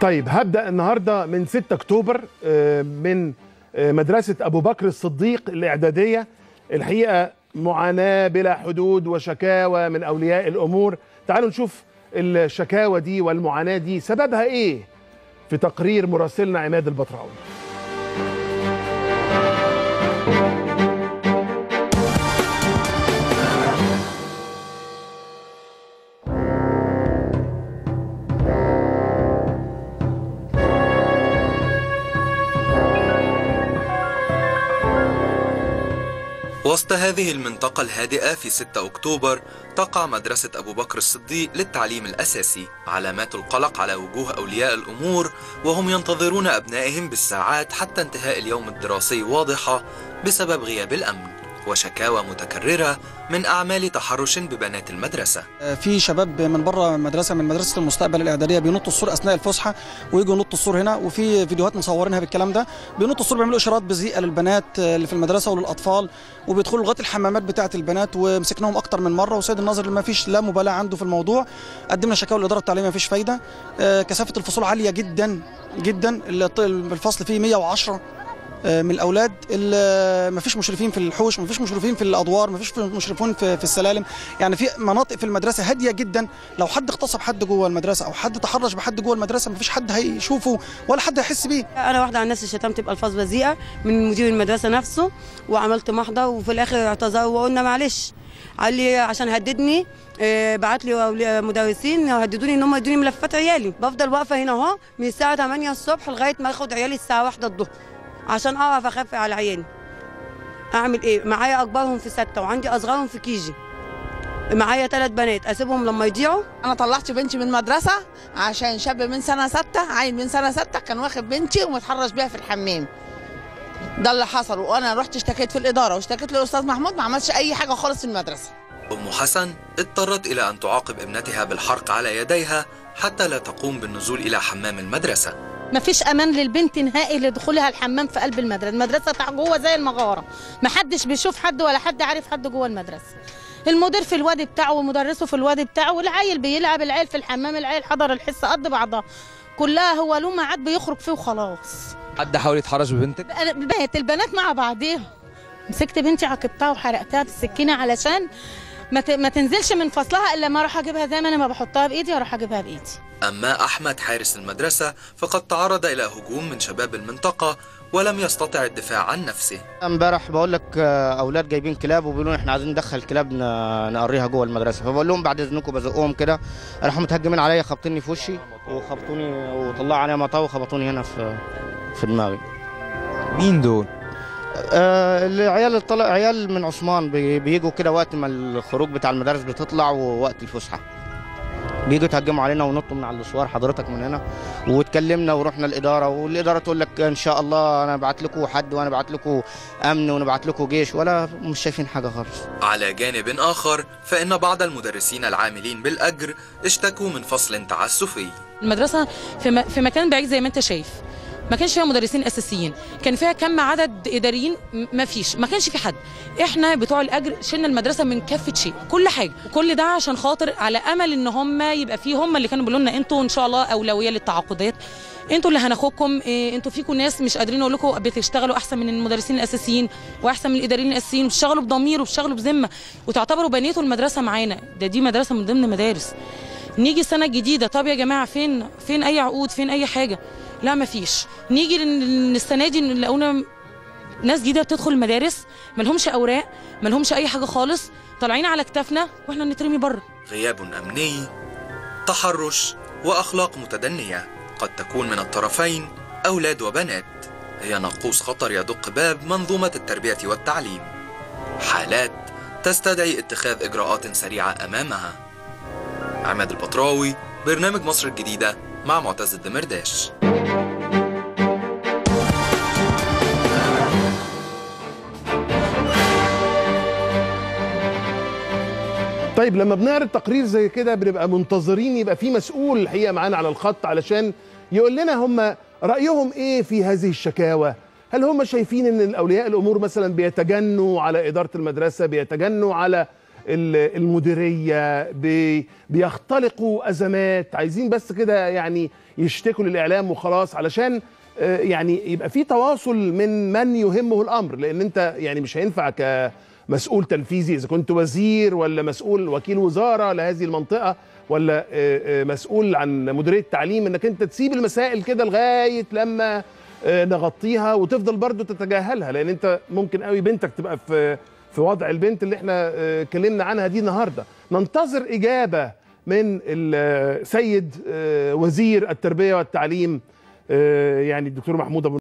طيب هبدا النهارده من 6 اكتوبر آه، من آه، مدرسه ابو بكر الصديق الاعداديه الحقيقه معاناه بلا حدود وشكاوى من اولياء الامور تعالوا نشوف الشكاوى دي والمعاناه دي سببها ايه في تقرير مراسلنا عماد البطراوي وسط هذه المنطقة الهادئة في 6 أكتوبر تقع مدرسة أبو بكر الصديق للتعليم الأساسي علامات القلق على وجوه أولياء الأمور وهم ينتظرون أبنائهم بالساعات حتى انتهاء اليوم الدراسي واضحة بسبب غياب الأمن وشكاوى متكررة من أعمال تحرش ببنات المدرسة في شباب من بره مدرسه من مدرسه المستقبل الاعداديه بينطوا السور اثناء الفسحه ويجوا ينطوا السور هنا وفي فيديوهات مصورينها بالكلام ده بينطوا السور بيعملوا اشارات بزيئه للبنات اللي في المدرسه وللاطفال وبيدخلوا لغايه الحمامات بتاعه البنات ومسكناهم اكتر من مره وسيد الناظر ما فيش لا مبالاه عنده في الموضوع قدمنا شكاوى للاداره التعليميه ما فيش فايده آه، كثافه الفصول عاليه جدا جدا الط- الفصل فيه 110 من الاولاد ما فيش مشرفين في الحوش ما فيش مشرفين في الادوار ما فيش مشرفين في, في السلالم يعني في مناطق في المدرسه هاديه جدا لو حد اغتصب حد جوه المدرسه او حد تحرش بحد جوه المدرسه ما فيش حد هيشوفه ولا حد هيحس بيه انا واحده عن نفسي شتمت بالفاظ بذيئه من مدير المدرسه نفسه وعملت محضر وفي الاخر اعتذر وقلنا معلش قال لي عشان هددني آه، بعت لي أولي- مدرسين هددوني ان هم يدوني ملفات عيالي بفضل واقفه هنا اهو من الساعه 8 الصبح لغايه ما اخد عيالي الساعه 1 الظهر عشان اعرف اخاف على عيالي اعمل ايه معايا اكبرهم في سته وعندي اصغرهم في كيجي معايا ثلاث بنات اسيبهم لما يضيعوا انا طلعت بنتي من المدرسه عشان شاب من سنه سته عيل من سنه سته كان واخد بنتي ومتحرش بيها في الحمام ده اللي حصل وانا رحت اشتكيت في الاداره واشتكيت للاستاذ محمود ما عملش اي حاجه خالص في المدرسه أم حسن اضطرت إلى أن تعاقب ابنتها بالحرق على يديها حتى لا تقوم بالنزول إلى حمام المدرسة ما فيش امان للبنت نهائي لدخولها الحمام في قلب المدرسه المدرسه بتاع جوه زي المغاره ما حدش بيشوف حد ولا حد عارف حد جوه المدرسه المدير في الوادي بتاعه ومدرسه في الوادي بتاعه والعيل بيلعب العيل في الحمام العيل حضر الحصه قد بعضها كلها هو له ميعاد بيخرج فيه وخلاص حد حاول يتحرش ببنتك أنا- البنات البنات مع بعضيهم مسكت بنتي عاقبتها وحرقتها بالسكينه علشان ما ت- ما تنزلش من فصلها الا ما اروح اجيبها زي ما انا ما بحطها بايدي اروح اجيبها بايدي أما أحمد حارس المدرسة فقد تعرض إلى هجوم من شباب المنطقة ولم يستطع الدفاع عن نفسه امبارح بقول لك آه، اولاد جايبين كلاب وبيقولوا احنا عايزين ندخل كلاب ن- نقريها جوه المدرسه فبقول لهم بعد اذنكم بزقهم كده راحوا متهجمين عليا خبطوني في وشي وخبطوني وطلعوا عليا مطاوي وخبطوني هنا في في دماغي مين دول آه العيال اللي طلع عيال من عثمان بي- بيجوا كده وقت ما الخروج بتاع المدارس بتطلع ووقت الفسحه بيجوا يتهجموا علينا ونطوا من على الاسوار حضرتك من هنا واتكلمنا ورحنا الاداره والاداره تقول لك ان شاء الله انا ابعت لكم حد وانا ابعت لكم امن ونبعت لكم جيش ولا مش شايفين حاجه خالص على جانب آخر فإن بعض المدرسين العاملين بالأجر اشتكوا من فصل تعسفي المدرسه في, م... في مكان بعيد زي ما انت شايف ما كانش فيها مدرسين اساسيين كان فيها كم عدد اداريين م- ما فيش ما كانش في حد احنا بتوع الاجر شلنا المدرسه من كافه شيء كل حاجه وكل ده عشان خاطر على امل ان هم يبقى فيه هم اللي كانوا بيقولوا لنا انتوا ان شاء الله اولويه للتعاقدات انتوا اللي هناخدكم إيه انتوا فيكم ناس مش قادرين اقول لكم بتشتغلوا احسن من المدرسين الاساسيين واحسن من الاداريين الاساسيين وبتشتغلوا بضمير وبتشتغلوا بذمه وتعتبروا بنيتوا المدرسه معانا ده دي مدرسه من ضمن مدارس نيجي السنه الجديده طب يا جماعه فين فين اي عقود فين اي حاجه لا مفيش نيجي لل- السنه دي نلاقونا ناس جديده بتدخل المدارس ملهمش اوراق ملهمش اي حاجه خالص طالعين على كتافنا واحنا نترمي بره غياب أمني تحرش وأخلاق متدنية قد تكون من الطرفين أولاد وبنات هي ناقوس خطر يدق باب منظومة التربية والتعليم حالات تستدعي اتخاذ إجراءات سريعة أمامها عماد البطراوي برنامج مصر الجديدة مع معتز الدمرداش طيب لما بنعرض تقرير زي كده بنبقى منتظرين يبقى في مسؤول الحقيقه معانا على الخط علشان يقول لنا هم رايهم ايه في هذه الشكاوى هل هم شايفين ان اولياء الامور مثلا بيتجنوا على اداره المدرسه بيتجنوا على ال- المديريه بي- بيختلقوا ازمات عايزين بس كده يعني يشتكوا للاعلام وخلاص علشان آه، يعني يبقى في تواصل من من يهمه الامر لان انت يعني مش هينفع كمسؤول تنفيذي اذا كنت وزير ولا مسؤول وكيل وزاره لهذه المنطقه ولا آه، آه، مسؤول عن مديريه تعليم انك انت تسيب المسائل كده لغايه لما آه، نغطيها وتفضل برضو تتجاهلها لان انت ممكن قوي بنتك تبقى في في وضع البنت اللي احنا آه، اتكلمنا عنها دي النهارده ننتظر اجابه من السيد وزير التربيه والتعليم آه، يعني الدكتور محمود ابو